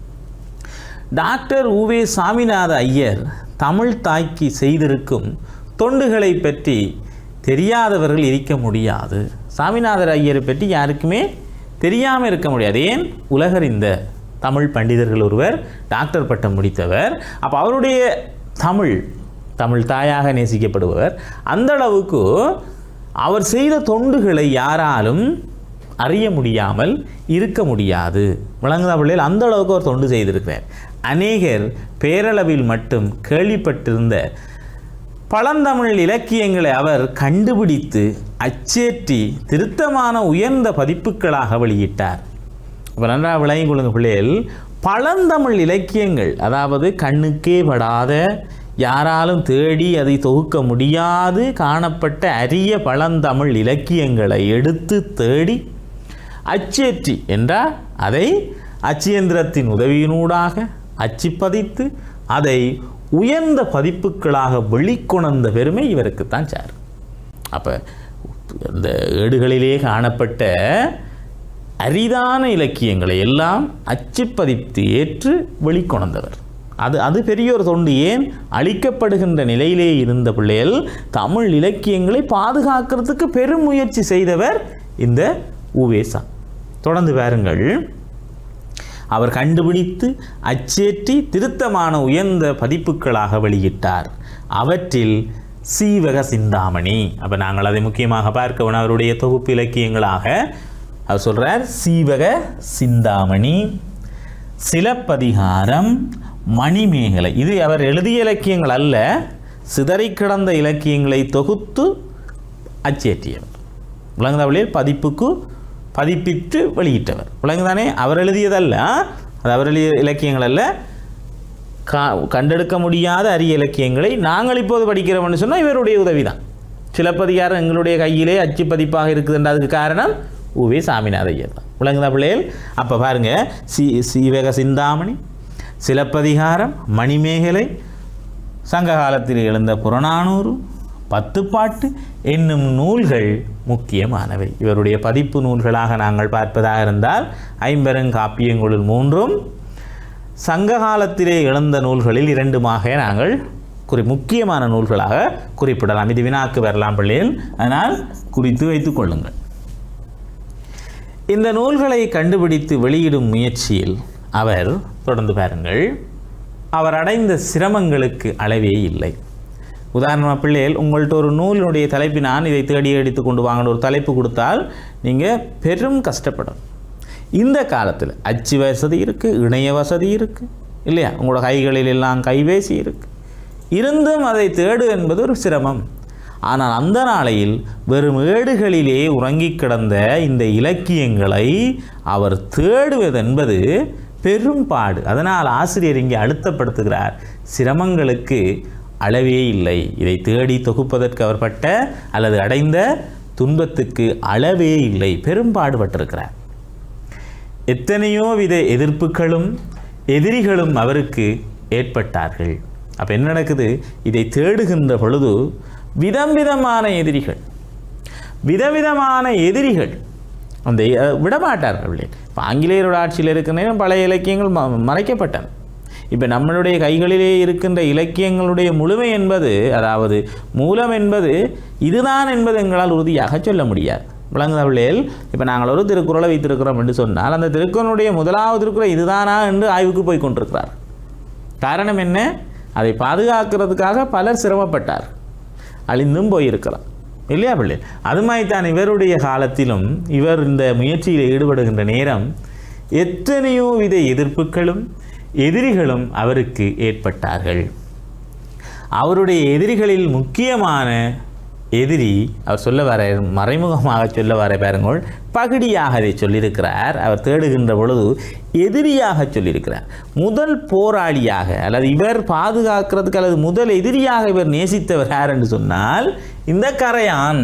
டாக்டர் உவே சாமிநாத ஐயர் தமிழ் தாய்க்கு செய்திருக்கும் தொண்டுகளை பற்றி தெரியாதவர்கள் இருக்க முடியாது சாமிநாதர் ஐயரை பற்றி யாருக்குமே தெரியாமல் இருக்க முடியாது ஏன் உலகறிந்த தமிழ் பண்டிதர்கள் ஒருவர் டாக்டர் பட்டம் முடித்தவர் அப்போ அவருடைய தமிழ் தமிழ் தாயாக நேசிக்கப்படுபவர் அந்த அளவுக்கு அவர் செய்த தொண்டுகளை யாராலும் அறிய முடியாமல் இருக்க முடியாது விளங்குதா பிள்ளைகள் அந்த அளவுக்கு அவர் தொண்டு செய்திருக்கிறார் அநேகர் பேரளவில் மட்டும் கேள்விப்பட்டிருந்த பழந்தமிழ் இலக்கியங்களை அவர் கண்டுபிடித்து அச்சேற்றி திருத்தமான உயர்ந்த பதிப்புகளாக வெளியிட்டார் இப்போ நன்றாக விளங்கிக் கொள்ளுங்க பிள்ளைகள் பழந்தமிழ் இலக்கியங்கள் அதாவது கண்ணுக்கே படாத யாராலும் தேடி அதை தொகுக்க முடியாது காணப்பட்ட அரிய பழந்தமிழ் இலக்கியங்களை எடுத்து தேடி அச்சேற்றி என்றால் அதை அச்சியந்திரத்தின் உதவியினூடாக அச்சிப்பதித்து அதை உயர்ந்த பதிப்புகளாக வெளிக்கொணர்ந்த பெருமை இவருக்குத்தான் சார் அப்போ இந்த ஏடுகளிலே காணப்பட்ட அரிதான இலக்கியங்களை எல்லாம் அச்சுப்பதித்து ஏற்று வெளிக்கொணர்ந்தவர் அது அது பெரிய ஒரு தொண்டு ஏன் அழிக்கப்படுகின்ற நிலையிலே இருந்த பிள்ளைகள் தமிழ் இலக்கியங்களை பாதுகாக்கிறதுக்கு பெரும் முயற்சி செய்தவர் இந்த உவேசா தொடர்ந்து பாருங்கள் அவர் கண்டுபிடித்து அச்சேற்றி திருத்தமான உயர்ந்த பதிப்புகளாக வெளியிட்டார் அவற்றில் சீவக சிந்தாமணி அப்போ நாங்கள் அதை முக்கியமாக பார்க்க வேணும் அவருடைய தொகுப்பு இலக்கியங்களாக அவர் சொல்கிறார் சீவக சிந்தாமணி சிலப்பதிகாரம் மணிமேகலை இது அவர் எழுதிய இலக்கியங்கள் அல்ல சிதறிக் கிடந்த இலக்கியங்களை தொகுத்து அச்சேற்றியவர் விளங்குதாவளியில் பதிப்புக்கு பதிப்பித்து வெளியிட்டவர் விளங்குதானே அவர் எழுதியதல்ல அது அவர் எழுதிய இலக்கியங்கள் அல்ல கா கண்டெடுக்க முடியாத அரிய இலக்கியங்களை நாங்கள் இப்போது படிக்கிறோம்னு சொன்னால் இவருடைய உதவி தான் சிலப்பதிகாரம் எங்களுடைய கையிலே அச்சு பதிப்பாக இருக்குதுன்ற அதுக்கு காரணம் உவே சாமிநாத ஐயர் தான் விளங்குதா பிள்ளைகள் அப்போ பாருங்க சி சீவக சிந்தாமணி சிலப்பதிகாரம் மணிமேகலை சங்க காலத்தில் எழுந்த புறநானூறு பத்துப்பாட்டு என்னும் நூல்கள் முக்கியமானவை இவருடைய பதிப்பு நூல்களாக நாங்கள் பார்ப்பதாக இருந்தால் ஐம்பெருங்காப்பியங்களுள் மூன்றும் சங்க காலத்திலே எழுந்த நூல்களில் இரண்டுமாக நாங்கள் குறி முக்கியமான நூல்களாக குறிப்பிடலாம் இது வினாக்கு வரலாம் பிள்ளைகள் அதனால் குறித்து வைத்துக் கொள்ளுங்கள் இந்த நூல்களை கண்டுபிடித்து வெளியிடும் முயற்சியில் அவர் தொடர்ந்து பாருங்கள் அவர் அடைந்த சிரமங்களுக்கு அளவே இல்லை உதாரணமாக பிள்ளைகள் உங்கள்கிட்ட ஒரு நூலினுடைய தலைப்பு நான் இதை தேடி எடுத்து கொண்டு வாங்கணும் ஒரு தலைப்பு கொடுத்தால் நீங்கள் பெரும் கஷ்டப்படும் இந்த காலத்தில் அச்சு வசதி இருக்குது இணைய வசதி இருக்குது இல்லையா உங்களோட கைகளில் எல்லாம் கைபேசி இருக்குது இருந்தும் அதை தேடு என்பது ஒரு சிரமம் ஆனால் அந்த நாளையில் வெறும் ஏடுகளிலே உறங்கிக் கிடந்த இந்த இலக்கியங்களை அவர் தேடுவதென்பது பெரும் பாடு அதனால் ஆசிரியர் இங்கே அழுத்தப்படுத்துகிறார் சிரமங்களுக்கு அளவே இல்லை இதை தேடி தொகுப்பதற்கு அவர் பட்ட அல்லது அடைந்த துன்பத்துக்கு அளவே இல்லை பெரும் பாடுபட்டிருக்கிறார் எத்தனையோ வித எதிர்ப்புகளும் எதிரிகளும் அவருக்கு ஏற்பட்டார்கள் அப்போ என்ன நடக்குது இதை தேடுகின்ற பொழுது விதம் விதமான எதிரிகள் விதவிதமான எதிரிகள் அந்த அஹ், விடமாட்டார்கள் இப்போ ஆங்கிலேயரோட ஆட்சியில் இருக்கிற நேரம் பழைய இலக்கியங்கள் ம- மறைக்கப்பட்டன இப்போ நம்மளுடைய கைகளிலே இருக்கின்ற இலக்கியங்களுடைய முழுமை என்பது அதாவது மூலம் என்பது இதுதான் என்பது எங்களால் உறுதியாக சொல்ல முடியாது விளங்குதவளேல் இப்போ நாங்கள் ஒரு திருக்குறளை வைத்திருக்கிறோம் என்று சொன்னால் அந்த திருக்குறளுடைய முதலாவது திருக்குறள் இதுதானா என்று ஆய்வுக்கு போய் கொண்டிருக்கிறார் காரணம் என்ன அதை பாதுகாக்கிறதுக்காக பலர் சிரமப்பட்டார் அழிந்தும் போயிருக்கலாம் இல்லையா பிள்ளை அது மாதிரி தான் இவருடைய காலத்திலும் இவர் இந்த முயற்சியில் ஈடுபடுகின்ற நேரம் எத்தனையோ வித எதிர்ப்புகளும் எதிரிகளும் அவருக்கு ஏற்பட்டார்கள் அவருடைய எதிரிகளில் முக்கியமான எதிரி அவர் சொல்ல வர மறைமுகமாக சொல்ல வர பாருங்கள் பகுடியாக அதை சொல்லியிருக்கிறார் அவர் தேடுகின்ற பொழுது எதிரியாக சொல்லியிருக்கிறார் முதல் போராளியாக அல்லது இவர் பாதுகாக்கிறதுக்கு அல்லது முதல் எதிரியாக இவர் நேசித்தவர் யார் என்று சொன்னால் இந்த கரையான்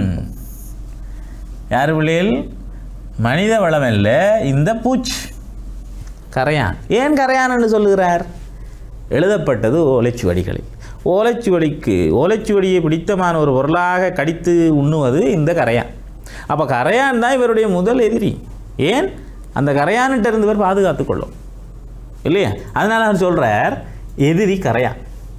யார் பிள்ளைகள் மனித வளம் அல்ல இந்த பூச்சி கரையான் ஏன் கரையான் என்று சொல்லுகிறார் எழுதப்பட்டது ஓலைச்சுவடிகளில் ஓலைச்சுவடிக்கு ஓலைச்சுவடியை பிடித்தமான ஒரு பொருளாக கடித்து உண்ணுவது இந்த கரையான் அப்போ கரையான் தான் இவருடைய முதல் எதிரி ஏன் அந்த கரையான்கிட்ட இருந்து இவர் பாதுகாத்து கொள்ளும் இல்லையா அதனால் அவர் சொல்கிறார் எதிரி கரையான்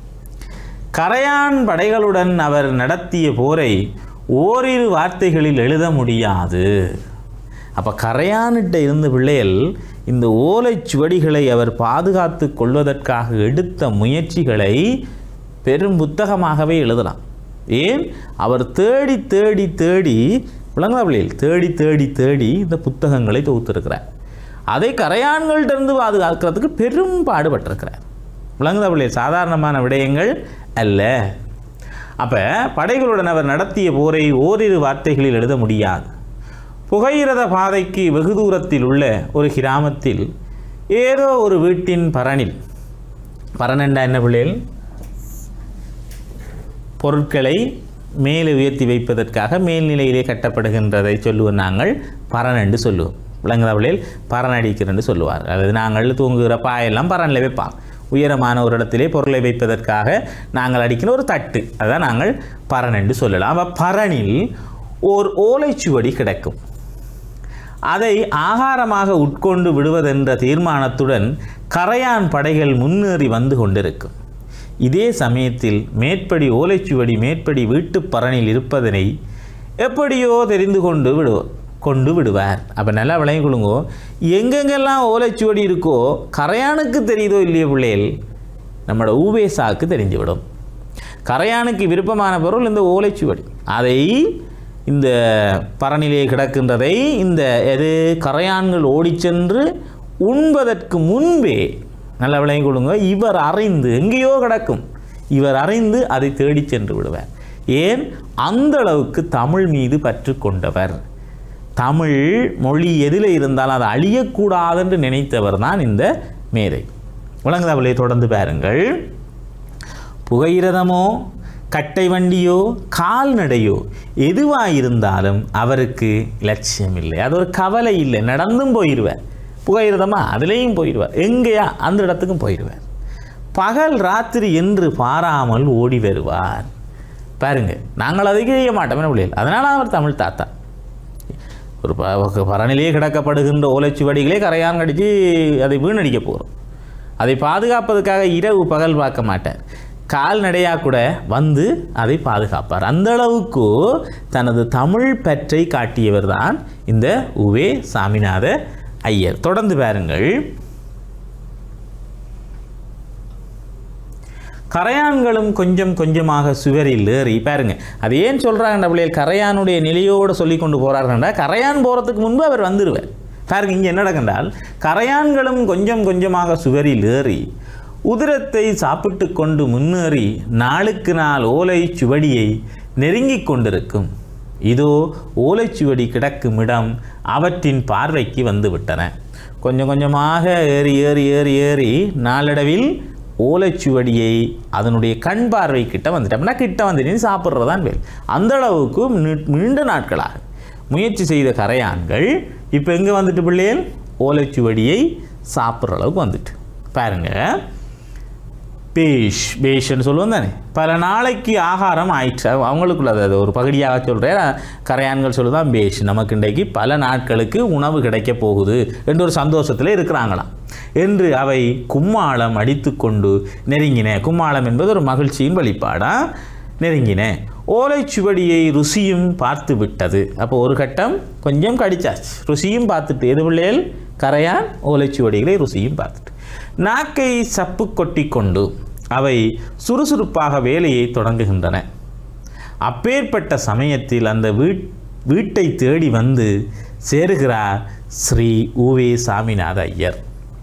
கரையான் படைகளுடன் அவர் நடத்திய போரை ஓரிரு வார்த்தைகளில் எழுத முடியாது அப்போ கரையானிட்ட இருந்த பிள்ளைகள் இந்த ஓலைச்சுவடிகளை அவர் பாதுகாத்து கொள்வதற்காக எடுத்த முயற்சிகளை பெரும் புத்தகமாகவே எழுதலாம் ஏன் அவர் தேடி தேடி தேடி விளங்குதா பிள்ளைகள் தேடி தேடி தேடி இந்த புத்தகங்களை தொகுத்திருக்கிறார் அதை கரையான்கள்டிருந்து பாதுகாக்கிறதுக்கு பெரும் பாடுபட்டிருக்கிறார் விளங்குதா பிள்ளைகள் சாதாரணமான விடயங்கள் அல்ல அப்போ படைகளுடன் அவர் நடத்திய போரை ஓரிரு வார்த்தைகளில் எழுத முடியாது புகையிரத பாதைக்கு வெகு தூரத்தில் உள்ள ஒரு கிராமத்தில் ஏதோ ஒரு வீட்டின் பரணில் பரனண்டா என்ன பிள்ளைகள் பொருட்களை மேலே உயர்த்தி வைப்பதற்காக மேல்நிலையிலே கட்டப்படுகின்றதை சொல்லுவோம் நாங்கள் பரன் என்று சொல்லுவோம் விளங்குதா பிள்ளைகள் பரன் அடிக்கிறன்னு சொல்லுவார் அதாவது நாங்கள் தூங்குகிற பாயெல்லாம் பரனில் வைப்பாங்க உயரமான ஒரு இடத்திலே பொருளை வைப்பதற்காக நாங்கள் அடிக்கிற ஒரு தட்டு அதான் நாங்கள் பரன் என்று சொல்லலாம் அப்போ பரனில் ஓர் ஓலைச்சுவடி கிடக்கும் அதை ஆகாரமாக உட்கொண்டு விடுவதென்ற தீர்மானத்துடன் கரையான் படைகள் முன்னேறி வந்து கொண்டிருக்கும் இதே சமயத்தில் மேற்படி ஓலைச்சுவடி மேற்படி வீட்டுப் பரணில் இருப்பதனை எப்படியோ தெரிந்து கொண்டு விடுவ கொண்டு விடுவார் அப்போ நல்லா விளங்கி கொள்ளுங்கோ எங்கெங்கெல்லாம் ஓலைச்சுவடி இருக்கோ கரையானுக்கு தெரியுதோ இல்லையோ பிள்ளைகள் நம்மளோட ஊவேசாக்கு தெரிஞ்சுவிடும் கரையானுக்கு விருப்பமான பொருள் இந்த ஓலைச்சுவடி அதை இந்த பரநிலையே கிடக்கின்றதை இந்த எது கரையான்கள் ஓடிச் சென்று உண்பதற்கு முன்பே நல்ல விளங்கி கொடுங்க இவர் அறிந்து எங்கேயோ கிடக்கும் இவர் அறிந்து அதை தேடிச் சென்று விடுவார் ஏன் அந்த அளவுக்கு தமிழ் மீது பற்று கொண்டவர் தமிழ் மொழி எதில் இருந்தாலும் அது அழியக்கூடாது என்று நினைத்தவர் தான் இந்த மேதை விளங்குதாவிலே தொடர்ந்து பாருங்கள் புகையிரதமோ கட்டை வண்டியோ கால்நடையோ எதுவாக இருந்தாலும் அவருக்கு லட்சியம் இல்லை அது ஒரு கவலை இல்லை நடந்தும் போயிடுவார் புகையிரதமா அதுலேயும் போயிடுவார் எங்கேயா அந்த இடத்துக்கும் போயிடுவார் பகல் ராத்திரி என்று பாராமல் ஓடி வருவார் பாருங்க நாங்கள் அதை செய்ய மாட்டோம் என்ன பிள்ளைகள் அதனால் அவர் தமிழ் தாத்தா ஒரு ப பரநிலையே கிடக்கப்படுகின்ற ஓலைச்சுவடிகளே கரையான் கடித்து அதை வீணடிக்க போகிறோம் அதை பாதுகாப்பதற்காக இரவு பகல் பார்க்க மாட்டார் கால்நடையாக கூட வந்து அதை பாதுகாப்பார் அந்த அளவுக்கு தனது தமிழ் பற்றை காட்டியவர் தான் இந்த உவே சாமிநாத ஐயர் தொடர்ந்து பாருங்கள் கரையான்களும் கொஞ்சம் கொஞ்சமாக சுவரில் ஏறி பாருங்க அது ஏன் சொல்கிறாங்க பிள்ளைகள் கரையானுடைய நிலையோடு சொல்லி கொண்டு போகிறார்கள்டா கரையான் போகிறதுக்கு முன்பு அவர் வந்துடுவார் பாருங்க இங்கே என்ன நடக்கின்றால் கரையான்களும் கொஞ்சம் கொஞ்சமாக சுவரில் ஏறி உதிரத்தை சாப்பிட்டு கொண்டு முன்னேறி நாளுக்கு நாள் ஓலை சுவடியை நெருங்கிக் கொண்டிருக்கும் இதோ ஓலைச்சுவடி கிடக்கும் இடம் அவற்றின் பார்வைக்கு வந்து விட்டன கொஞ்சம் கொஞ்சமாக ஏறி ஏறி ஏறி ஏறி நாளடைவில் ஓலைச்சுவடியை அதனுடைய கண் பார்வை கிட்ட வந்துட்டோம்னா கிட்ட வந்து சாப்பிட்றதான் வேல் அந்த அளவுக்கு நீ- நீண்ட நாட்களாக முயற்சி செய்த கரையான்கள் இப்போ எங்கே வந்துட்டு பிள்ளைகள் ஓலைச்சுவடியை சாப்பிட்ற அளவுக்கு வந்துட்டு பாருங்க பேஷ் பேஷ்ன்னு சொல்லுவோம் தானே பல நாளைக்கு ஆகாரம் ஆயிடுச்சு அவ- அவங்களுக்குள்ள அது அது ஒரு பகுதியாக சொல்கிறேன் கரையான்கள் சொல்லுதான் பேஷ் நமக்கு இன்றைக்கு பல நாட்களுக்கு உணவு கிடைக்க போகுது என்ற ஒரு சந்தோஷத்தில் இருக்கிறாங்களாம் என்று அவை கும்மாளம் அடித்துக்கொண்டு நெருங்கின கும்மாளம் என்பது ஒரு மகிழ்ச்சியின் வெளிப்பாடா நெருங்கின ஓலைச்சுவடியை ருசியும் பார்த்து விட்டது அப்போ ஒரு கட்டம் கொஞ்சம் கடிச்சாச்சு ருசியும் பார்த்துட்டு எது பிள்ளைகள் கரையான் ஓலைச்சுவடிகளை ருசியும் பார்த்துட்டு நாக்கை சப்பு கொட்டி கொண்டு அவை சுறுசுறுப்பாக வேலையை தொடங்குகின்றன அப்பேற்பட்ட சமயத்தில் அந்த வீட் வீட்டை தேடி வந்து சேருகிறார் ஸ்ரீ உவே சாமிநாத ஐயர்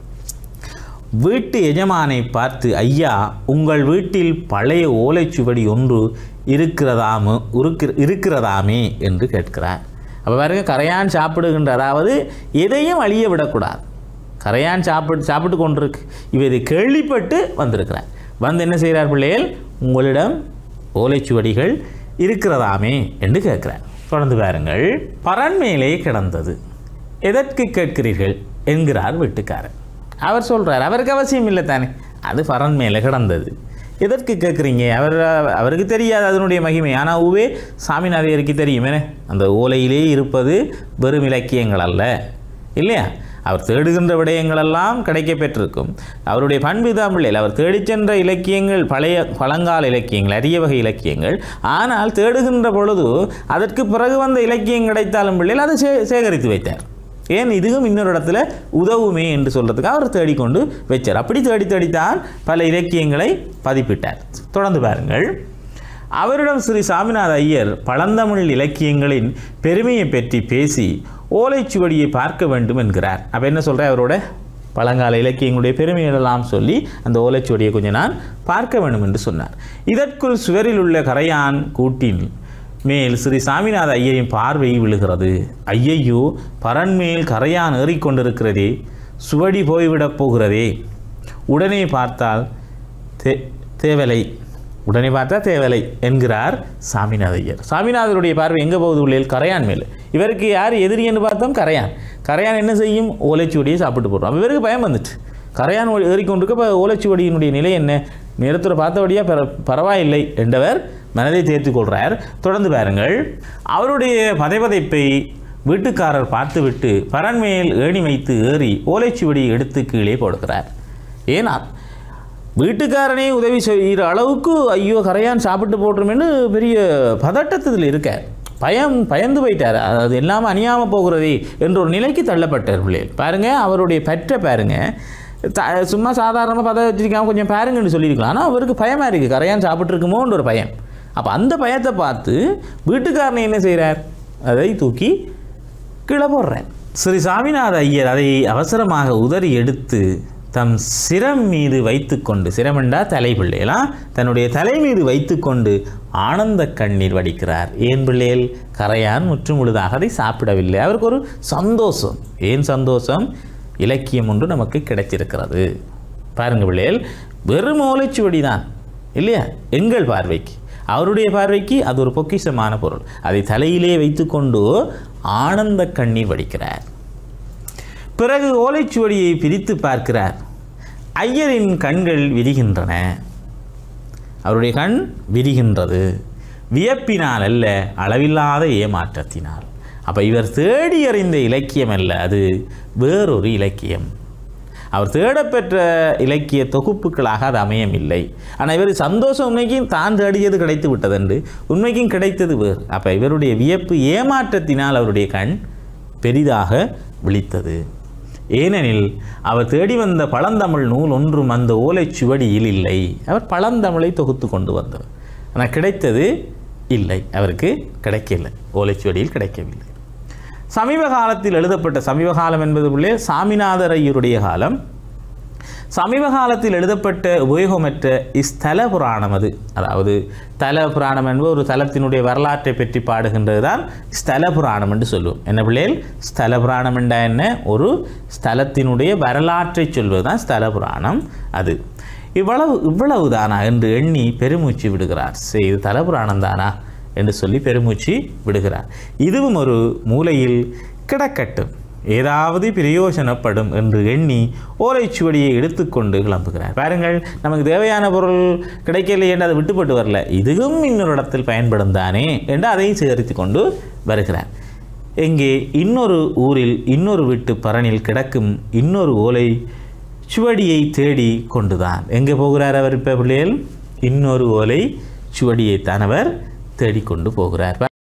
வீட்டு எஜமானை பார்த்து ஐயா உங்கள் வீட்டில் பழைய ஓலைச்சுவடி ஒன்று இருக்கிறதாமு இருக்கிற- இருக்கிறதாமே என்று கேட்கிறார் அப்போ பாருங்க கரையான் சாப்பிடுகின்ற அதாவது எதையும் அழிய விடக்கூடாது கரையான் சாப்பிட்டு சாப்பிட்டு கொண்டிருக்கு இவ இதை கேள்விப்பட்டு வந்திருக்கிறார் வந்து என்ன செய்கிறார் பிள்ளைகள் உங்களிடம் ஓலைச்சுவடிகள் இருக்கிறதாமே என்று கேட்கிறார் தொடர்ந்து பாருங்கள் பரன் மேலே கிடந்தது எதற்கு கேட்கிறீர்கள் என்கிறார் வீட்டுக்காரர் அவர் சொல்றார் அவருக்கு அவசியம் இல்லை தானே அது பரன் மேலே கிடந்தது எதற்கு கேட்குறீங்க அவர் அவருக்கு தெரியாது அதனுடைய மகிமை ஆனால் ஊவே சாமிநாதையருக்கு தெரியும் என்ன அந்த ஓலையிலே இருப்பது வெறும் இலக்கியங்கள் அல்ல இல்லையா அவர் தேடுகின்ற விடயங்களெல்லாம் கிடைக்க பெற்றிருக்கும் அவருடைய பண்பு தான் பிள்ளைகள் அவர் தேடிச் சென்ற இலக்கியங்கள் பழைய பழங்கால இலக்கியங்கள் அரிய வகை இலக்கியங்கள் ஆனால் தேடுகின்ற பொழுது அதற்கு பிறகு வந்த இலக்கியம் கிடைத்தாலும் பிள்ளைகள் அதை சே சேகரித்து வைத்தார் ஏன் இதுவும் இன்னொரு இடத்துல உதவுமே என்று சொல்கிறதுக்கு அவர் தேடிக்கொண்டு வச்சார் அப்படி தேடி தேடித்தான் பல இலக்கியங்களை பதிப்பிட்டார் தொடர்ந்து பாருங்கள் அவரிடம் ஸ்ரீ சாமிநாத ஐயர் பழந்தமிழ் இலக்கியங்களின் பெருமையை பற்றி பேசி ஓலைச்சுவடியை பார்க்க வேண்டும் என்கிறார் அப்போ என்ன சொல்கிறார் அவரோட பழங்கால இலக்கியங்களுடைய பெருமைகளெல்லாம் சொல்லி அந்த ஓலைச்சுவடியை கொஞ்சம் நான் பார்க்க வேண்டும் என்று சொன்னார் இதற்குள் சுவரில் உள்ள கரையான் கூட்டின் மேல் ஸ்ரீ சாமிநாத ஐயரின் பார்வை விழுகிறது ஐயையோ பரன்மேல் கரையான் ஏறிக்கொண்டிருக்கிறதே சுவடி போய்விடப் போகிறதே உடனே பார்த்தால் தே தேவலை உடனே பார்த்தா தேவலை என்கிறார் சாமிநாத ஐயர் சாமிநாதருடைய பார்வை எங்கே போகுது உள்ளே கரையான் மேல் இவருக்கு யார் எதிரி என்று பார்த்தோம் கரையான் கரையான் என்ன செய்யும் ஓலைச்சுவடியை சாப்பிட்டு போடுறோம் இவருக்கு பயம் வந்துச்சு கரையான் ஓ- ஏறிக்கொண்டிருக்க இப்போ ஓலைச்சுவடியினுடைய நிலை என்ன நேரத்தில் பார்த்தபடியாக பர பரவாயில்லை என்றவர் மனதை தேர்த்துக் கொள்கிறார் தொடர்ந்து பாருங்கள் அவருடைய பதைபதைப்பை வீட்டுக்காரர் பார்த்துவிட்டு பரன்மேல் ஏணி வைத்து ஏறி ஓலைச்சுவடியை எடுத்து கீழே போடுகிறார் ஏன்னா வீட்டுக்காரனே உதவி செய்கிற அளவுக்கு ஐயோ கரையான் சாப்பிட்டு போட்டுருமேன்னு பெரிய பதட்டத்தில் இருக்க பயம் பயந்து போயிட்டார் அது எல்லாமே அணியாமல் போகிறதே என்ற ஒரு நிலைக்கு தள்ளப்பட்டார் பிள்ளைகள் பாருங்க அவருடைய பெற்ற பாருங்க த சும்மா சாதாரணமாக பதவி வச்சிருக்காம கொஞ்சம் பாருங்கன்னு சொல்லியிருக்கலாம் ஆனால் அவருக்கு பயமாக இருக்குது கரையான் சாப்பிட்ருக்குமோன்ற ஒரு பயம் அப்போ அந்த பயத்தை பார்த்து வீட்டுக்காரனை என்ன செய்கிறார் அதை தூக்கி கீழே போடுறார் ஸ்ரீ சாமிநாத ஐயர் அதை அவசரமாக உதறி எடுத்து தம் சிரம் மீது வைத்துக்கொண்டு சிரமண்டா தலை பிள்ளையெல்லாம் தன்னுடைய தலை மீது வைத்துக்கொண்டு ஆனந்த கண்ணீர் வடிக்கிறார் ஏன் பிள்ளைகள் கரையான் முற்று முழுதாக அதை சாப்பிடவில்லை அவருக்கு ஒரு சந்தோஷம் ஏன் சந்தோஷம் இலக்கியம் ஒன்று நமக்கு கிடைத்திருக்கிறது பாருங்க பிள்ளைகள் வெறும் ஓலைச்சுவடி தான் இல்லையா எங்கள் பார்வைக்கு அவருடைய பார்வைக்கு அது ஒரு பொக்கிஷமான பொருள் அதை தலையிலே வைத்துக்கொண்டு ஆனந்த கண்ணீர் வடிக்கிறார் பிறகு ஓலைச்சுவடியை பிரித்து பார்க்கிறார் ஐயரின் கண்கள் விரிகின்றன அவருடைய கண் விரிகின்றது வியப்பினால் அல்ல அளவில்லாத ஏமாற்றத்தினால் அப்போ இவர் தேடி அறிந்த இலக்கியம் அல்ல அது வேறொரு இலக்கியம் அவர் தேடப்பெற்ற இலக்கிய தொகுப்புகளாக அது அமையமில்லை ஆனால் இவர் சந்தோஷம் உண்மைக்கும் தான் தேடியது கிடைத்து விட்டதென்று உண்மைக்கும் கிடைத்தது வேறு அப்போ இவருடைய வியப்பு ஏமாற்றத்தினால் அவருடைய கண் பெரிதாக விழித்தது ஏனெனில் அவர் தேடி வந்த பழந்தமிழ் நூல் ஒன்றும் அந்த ஓலைச்சுவடியில் இல்லை அவர் பழந்தமிழை தொகுத்து கொண்டு வந்தவர் ஆனால் கிடைத்தது இல்லை அவருக்கு கிடைக்கல ஓலைச்சுவடியில் கிடைக்கவில்லை சமீப காலத்தில் எழுதப்பட்ட சமீப காலம் என்பது உள்ளே சாமிநாதர் ஐயருடைய காலம் சமீப காலத்தில் எழுதப்பட்ட உபயோகமற்ற இஸ்தல புராணம் அது அதாவது தல புராணம் என்பது ஒரு தலத்தினுடைய வரலாற்றை பற்றி பாடுகின்றது தான் ஸ்தல புராணம் என்று சொல்லுவோம் என்ன பிள்ளைகள் ஸ்தல புராணம் என்றா என்ன ஒரு ஸ்தலத்தினுடைய வரலாற்றை சொல்வது தான் ஸ்தல புராணம் அது இவ்வளவு இவ்வளவு தானா என்று எண்ணி பெருமூச்சு விடுகிறார் சரி இது தல புராணம் தானா என்று சொல்லி பெருமூச்சு விடுகிறார் இதுவும் ஒரு மூலையில் கிடக்கட்டும் ஏதாவது பிரயோஜனப்படும் என்று எண்ணி ஓலைச்சுவடியை எடுத்துக்கொண்டு கிளம்புகிறார் பாருங்கள் நமக்கு தேவையான பொருள் கிடைக்கலை என்று அதை விட்டுப்பட்டு வரல இதுவும் இன்னொரு இடத்தில் பயன்படும் தானே என்று அதையும் சேகரித்து கொண்டு வருகிறார் எங்கே இன்னொரு ஊரில் இன்னொரு வீட்டு பரணில் கிடக்கும் இன்னொரு ஓலை சுவடியை தேடி கொண்டுதான் எங்கே போகிறார் அவர் இப்போ பிள்ளைகள் இன்னொரு ஓலை சுவடியைத்தான் அவர் தேடிக்கொண்டு போகிறார்